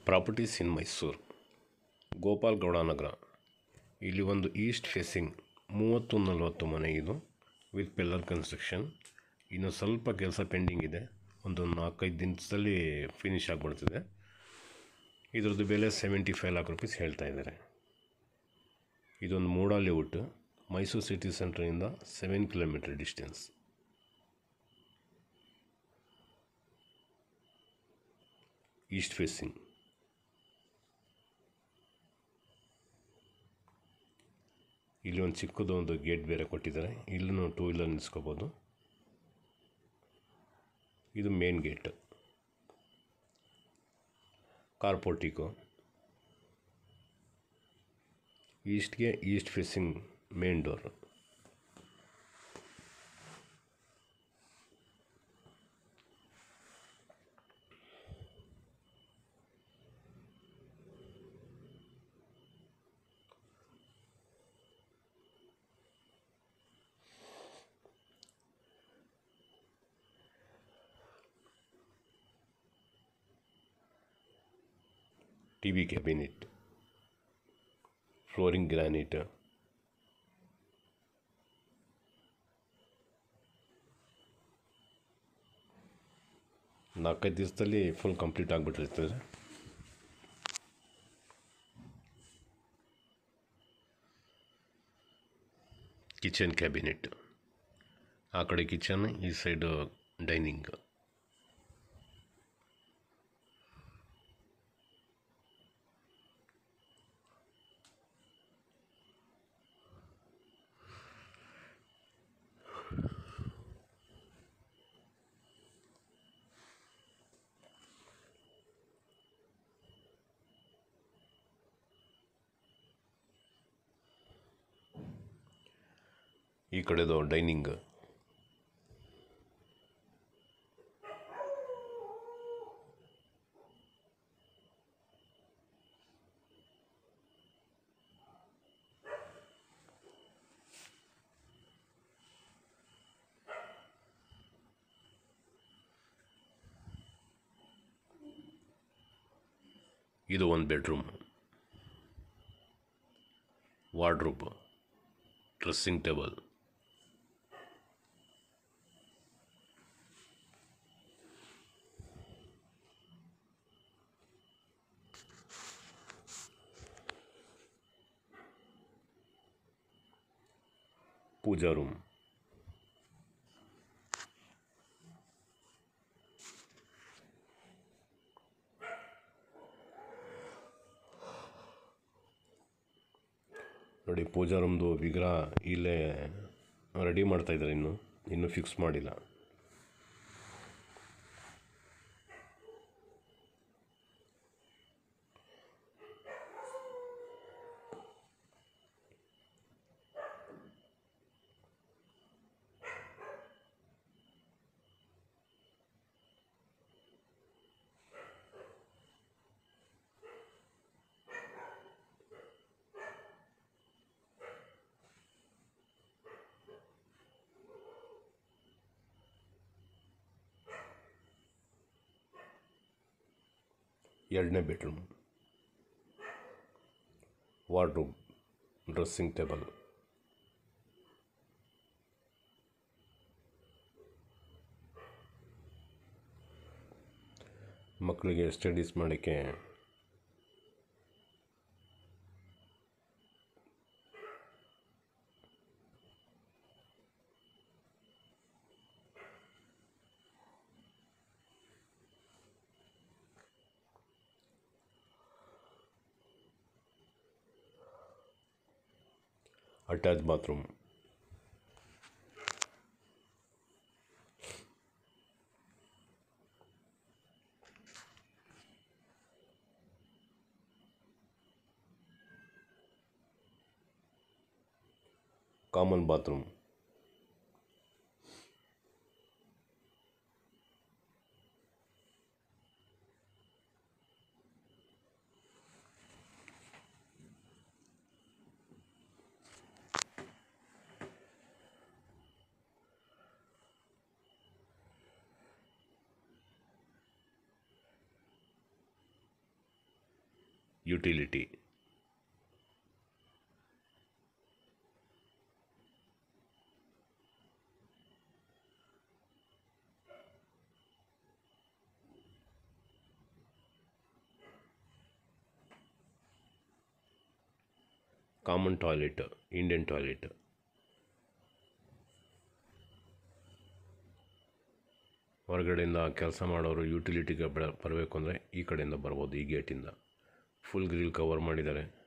properties in Mysuru Gopal Gowda Nagar ಇಲ್ಲಿ ಒಂದು East facing ಮೂವತ್ತು ನಲವತ್ತು ಮನೆ ಇದು ವಿತ್ ಪಿಲ್ಲರ್ ಕನ್ಸ್ಟ್ರಕ್ಷನ್ ಇನ್ನು ಸ್ವಲ್ಪ ಕೆಲಸ ಪೆಂಡಿಂಗ್ ಇದೆ ಒಂದು ನಾಲ್ಕೈದು ದಿನದಲ್ಲಿ ಫಿನಿಶ್ ಆಗಿಬಿಡ್ತಿದೆ ಇದ್ರದ್ದು ಬೆಲೆ ಸೆವೆಂಟಿ ಫೈವ್ ಲ್ಯಾಕ್ ರುಪೀಸ್ ಹೇಳ್ತಾ ಇದ್ದಾರೆ ಇದೊಂದು ಮೂಡಾ ಲೇಔಟ್ ಮೈಸೂರು ಸಿಟಿ ಸೆಂಟ್ರಿಂದ seven kilometre distance east facing ಇಲ್ಲಿ ಒಂದು ಚಿಕ್ಕದು ಒಂದು ಗೇಟ್ ಬೇರೆ ಕೊಟ್ಟಿದ್ದಾರೆ ಇಲ್ಲೂ ಟೂ ವೀಲರ್ ನಿಲ್ಸ್ಕೋಬೋದು ಇದು ಮೇನ್ ಗೇಟ್ ಕಾರ್ ಪೋರ್ಟಿಕೋ ಈಸ್ಟ್ಗೆ east facing main door T V cabinet flooring granite ನಾಲ್ಕೈದು ದಿವಸದಲ್ಲಿ ಫುಲ್ ಕಂಪ್ಲೀಟ್ ಆಗಿಬಿಟ್ಟಿರ್ತದೆ ಕಿಚನ್ ಕ್ಯಾಬಿನೆಟ್ ಆ ಕಡೆ ಕಿಚನ್ ಈ ಸೈಡು ಡೈನಿಂಗ್ ಈ ಕಡೆದು ಡೈನಿಂಗ್ ಇದು ಒಂದು bedroom wardrobe dressing table puja room ನೋಡಿ ಪೂಜಾ ರೂಮ್ದು ವಿಗ್ರಹ ಇಲ್ಲೇ ರೆಡಿ ಮಾಡ್ತಾ ಇದ್ದಾರೆ ಇನ್ನು ಇನ್ನೂ ಫಿಕ್ಸ್ ಮಾಡಿಲ್ಲ ಎರಡನೇ ಬೆಡ್ರೂಮ್ ವಾರ್ಡ್ರೂಮ್ ಡ್ರೆಸ್ಸಿಂಗ್ ಟೇಬಲ್ ಮಕ್ಕಳಿಗೆ ಸ್ಟಡೀಸ್ ಮಾಡೋಕ್ಕೆ attach bathroom common bathroom utility common toilet Indian toilet ಹೊರಗಡೆಯಿಂದ ಕೆಲಸ ಮಾಡೋರು ಯುಟಿಲಿಟಿಗೆ ಬರ ಬರಬೇಕು ಅಂದರೆ ಈ ಕಡೆಯಿಂದ ಬರ್ಬೋದು ಈ ಗೇಟಿಂದ ಫುಲ್ ಗ್ರಿಲ್ ಕವರ್ ಮಾಡಿದ್ದಾರೆ